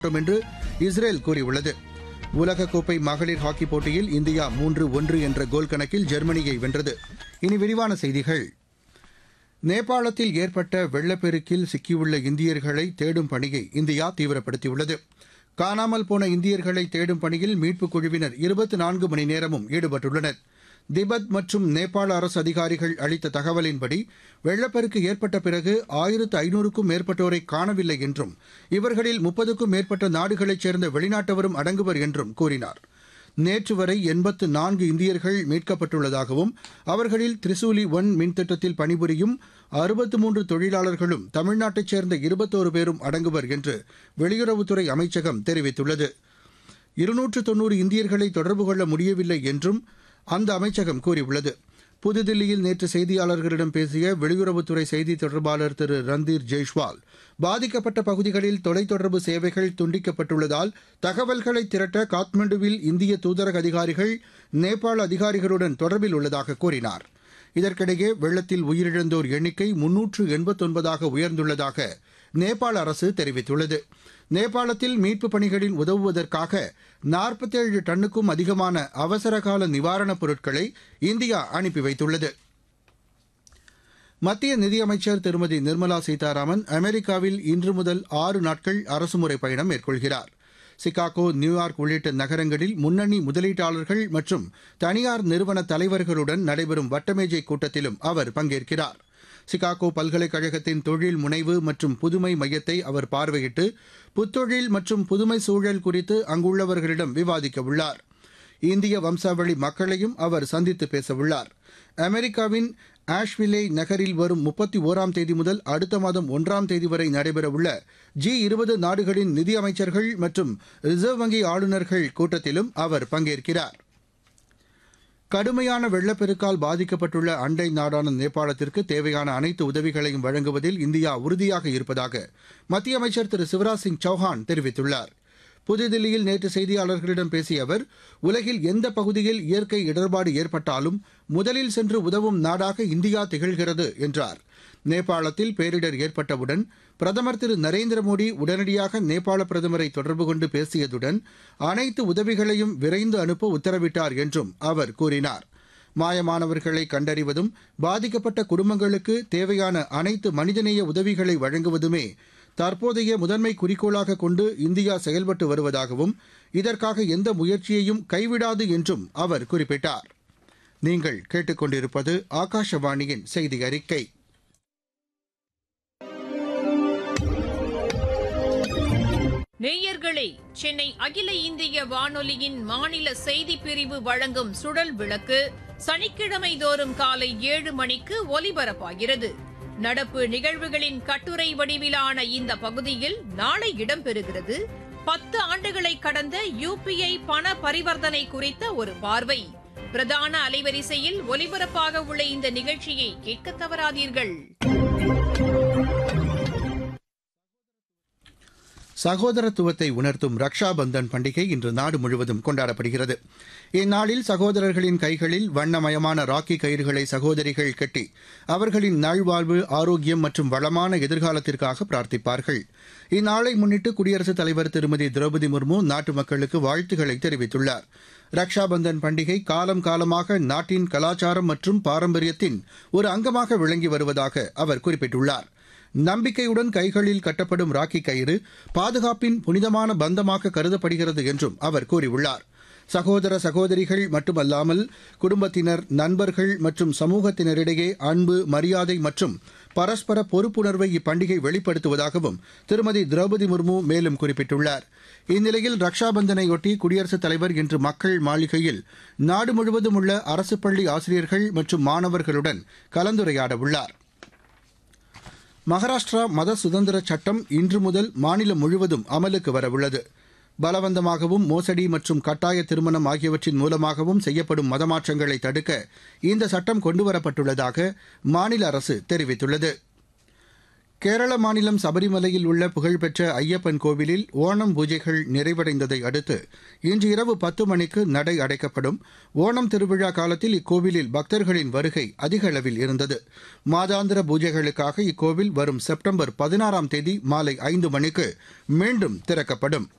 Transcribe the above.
மாட்டோம் என்று இஸ்ரேல் கூறியுள்ளது உலகக்கோப்பை மகளிர் ஹாக்கி போட்டியில் இந்தியா மூன்று ஒன்று என்ற கோல் கணக்கில் ஜெர்மனியை வென்றது இனி விரிவான செய்திகள் நேபாளத்தில் ஏற்பட்ட வெள்ளப்பெருக்கில் சிக்கியுள்ள இந்தியர்களை தேடும் பணியை இந்தியா தீவிரப்படுத்தியுள்ளது காணாமல் போன இந்தியர்களை தேடும் பணியில் மீட்புக் குழுவினர் இருபத்தி நான்கு மணி நேரமும் ஈடுபட்டுள்ளனர் திபெத் மற்றும் நேபாள அரசு அதிகாரிகள் அளித்த தகவலின்படி வெள்ளப்பெருக்கு ஏற்பட்ட பிறகு ஆயிரத்து ஐநூறுக்கும் மேற்பட்டோரை காணவில்லை என்றும் இவர்களில் முப்பதுக்கும் மேற்பட்ட நாடுகளைச் சேர்ந்த வெளிநாட்டவரும் அடங்குவர் என்றும் கூறினார் நேற்று வரை எண்பத்து நான்கு இந்தியர்கள் மீட்கப்பட்டுள்ளதாகவும் அவர்களில் திரிசூலி ஒன் மின்திட்டத்தில் பணிபுரியும் அறுபத்து மூன்று தொழிலாளர்களும் தமிழ்நாட்டைச் சேர்ந்த இருபத்தோரு பேரும் அடங்குவர் என்று வெளியுறவுத்துறை அமைச்சகம் தெரிவித்துள்ளது இருநூற்று தொன்னூறு இந்தியர்களை தொடர்பு கொள்ள முடியவில்லை என்றும் அந்த அமைச்சகம் கூறியுள்ளது புதுதில்லியில் நேற்று செய்தியாளர்களிடம் பேசிய வெளியுறவுத்துறை செய்தி தொடர்பாளர் திரு ரந்தீர் ஜெய்ஷ்வால் பாதிக்கப்பட்ட பகுதிகளில் தொலைத்தொடர்பு சேவைகள் துண்டிக்கப்பட்டுள்ளதால் தகவல்களை திரட்ட காத்மண்டுவில் இந்திய தூதரக அதிகாரிகள் நேபாள அதிகாரிகளுடன் தொடர்பில் உள்ளதாக கூறினார் இதற்கிடையே வெள்ளத்தில் உயிரிழந்தோர் எண்ணிக்கை முன்னூற்று எண்பத்தொன்பதாக உயர்ந்துள்ளதாக நேபாள அரசு தெரிவித்துள்ளது நேபாளத்தில் மீட்புப் பணிகளில் உதவுவதற்காக நாற்பத்தேழு டன்னுக்கும் அதிகமான அவசரகால நிவாரணப் பொருட்களை இந்தியா அனுப்பி வைத்துள்ளது மத்திய நிதியமைச்சர் திருமதி நிர்மலா சீதாராமன் அமெரிக்காவில் இன்று முதல் ஆறு நாட்கள் அரசுமுறை பயணம் மேற்கொள்கிறார் சிகாகோ நியூயார்க் உள்ளிட்ட நகரங்களில் முன்னணி முதலீட்டாளர்கள் மற்றும் தனியார் நிறுவன தலைவர்களுடன் நடைபெறும் வட்டமேஜை கூட்டத்திலும் அவர் பங்கேற்கிறார் சிகாகோ பல்கலைக்கழகத்தின் தொழில் முனைவு மற்றும் புதுமை மையத்தை அவர் பார்வையிட்டு புத்தொழில் மற்றும் புதுமை சூழல் குறித்து அங்குள்ளவர்களிடம் விவாதிக்க உள்ளார் இந்திய வம்சாவளி மக்களையும் அவர் சந்தித்து பேசவுள்ளார் அமெரிக்காவின் ஆஷ்விலே நகரில் வரும் முப்பத்தி ஓராம் தேதி முதல் அடுத்த மாதம் ஒன்றாம் தேதி வரை நடைபெறவுள்ள ஜி இருபது நாடுகளின் நிதியமைச்சர்கள் மற்றும் ரிசர்வ் வங்கி ஆளுநர்கள் கூட்டத்திலும் அவர் பங்கேற்கிறார் கடுமையான வெள்ளப்பெருக்கால் பாதிக்கப்பட்டுள்ள அண்டை நாடான நேபாளத்திற்கு தேவையான அனைத்து உதவிகளையும் வழங்குவதில் இந்தியா உறுதியாக இருப்பதாக மத்திய அமைச்சர் திரு சிவராஜ் சிங் சௌஹான் தெரிவித்துள்ளார் புதுதில்லியில் நேற்று செய்தியாளர்களிடம் பேசிய அவர் உலகில் எந்த பகுதியில் இயற்கை இடர்பாடு ஏற்பட்டாலும் முதலில் சென்று உதவும் நாடாக இந்தியா திகழ்கிறது என்றார் நேபாளத்தில் பேரிடர் ஏற்பட்டவுடன் பிரதமர் திரு நரேந்திர மோடி உடனடியாக நேபாள பிரதமரை தொடர்பு கொண்டு பேசியதுடன் அனைத்து உதவிகளையும் விரைந்து அனுப்ப உத்தரவிட்டார் என்றும் அவர் கூறினார் மாயமானவர்களை கண்டறிவதும் பாதிக்கப்பட்ட குடும்பங்களுக்கு தேவையான அனைத்து மனிதநேய உதவிகளை வழங்குவதுமே தற்போதைய முதன்மை குறிக்கோளாக கொண்டு இந்தியா செயல்பட்டு வருவதாகவும் இதற்காக எந்த முயற்சியையும் கைவிடாது என்றும் அவர் குறிப்பிட்டார் நீங்கள் கேட்டுக்கொண்டிருப்பது ஆகாஷவாணியின் செய்தி அறிக்கை நேயர்களே சென்னை அகில இந்திய வானொலியின் மாநில செய்திப் பிரிவு வழங்கும் சுழல் விளக்கு சனிக்கிழமை தோறும் காலை ஏழு மணிக்கு ஒலிபரப்பாகிறது நடப்பு நிகழ்வுகளின் கட்டுரை வடிவிலான இந்த பகுதியில் நாளை இடம்பெறுகிறது பத்து ஆண்டுகளை கடந்த யுபிஐ பண பரிவர்த்தனை குறித்த ஒரு பார்வை பிரதான அலைவரிசையில் ஒலிபரப்பாக உள்ள இந்த நிகழ்ச்சியை கேட்க தவறாதீர்கள் சகோதரத்துவத்தை உணர்த்தும் ரக்ஷா பந்தன் பண்டிகை இன்று நாடு முழுவதும் கொண்டாடப்படுகிறது இந்நாளில் சகோதரர்களின் கைகளில் வண்ணமயமான ராக்கி கயிறுகளை சகோதரிகள் கட்டி அவர்களின் நல்வாழ்வு ஆரோக்கியம் மற்றும் வளமான எதிர்காலத்திற்காக பிரார்த்திப்பார்கள் இந்நாளை முன்னிட்டு குடியரசுத் தலைவர் திருமதி திரௌபதி முர்மு நாட்டு மக்களுக்கு வாழ்த்துக்களை தெரிவித்துள்ளார் ரக்ஷா பந்தன் பண்டிகை காலம் காலமாக நாட்டின் கலாச்சாரம் மற்றும் பாரம்பரியத்தின் ஒரு அங்கமாக விளங்கி வருவதாக அவர் குறிப்பிட்டுள்ளார் நம்பிக்கையுடன் கைகளில் கட்டப்படும் ராக்கி கயிறு பாதுகாப்பின் புனிதமான பந்தமாக கருதப்படுகிறது என்றும் அவர் கூறியுள்ளார் சகோதர சகோதரிகள் மட்டுமல்லாமல் குடும்பத்தினர் நண்பர்கள் மற்றும் சமூகத்தினரிடையே அன்பு மரியாதை மற்றும் பரஸ்பர பொறுப்புணர்வை இப்பண்டிகை வெளிப்படுத்துவதாகவும் திருமதி திரௌபதி முர்மு மேலும் குறிப்பிட்டுள்ளார் இந்நிலையில் ரக்ஷாபந்தனையொட்டி குடியரசுத் தலைவர் இன்று மக்கள் மாளிகையில் நாடு முழுவதும் உள்ள அரசு பள்ளி ஆசிரியர்கள் மற்றும் மாணவர்களுடன் கலந்துரையாட உள்ளார் மகாராஷ்டிரா மத சுதந்திர சட்டம் இன்று முதல் மாநிலம் முழுவதும் அமலுக்கு வரவுள்ளது பலவந்தமாகவும் மோசடி மற்றும் கட்டாய திருமணம் ஆகியவற்றின் மூலமாகவும் செய்யப்படும் மதமாற்றங்களை தடுக்க இந்த சட்டம் கொண்டுவரப்பட்டுள்ளதாக மாநில அரசு தெரிவித்துள்ளது கேரள மாநிலம் சபரிமலையில் உள்ள புகழ்பெற்ற ஐயப்பன் கோவிலில் ஓணம் பூஜைகள் நிறைவடைந்ததை அடுத்து இன்று இரவு பத்து மணிக்கு நடை அடைக்கப்படும் ஓணம் திருவிழா காலத்தில் இக்கோவிலில் பக்தர்களின் வருகை அதிக அளவில் இருந்தது மாதாந்திர பூஜைகளுக்காக இக்கோவில் வரும் செப்டம்பர் பதினாறாம் தேதி மாலை ஐந்து மணிக்கு மீண்டும் திறக்கப்படும்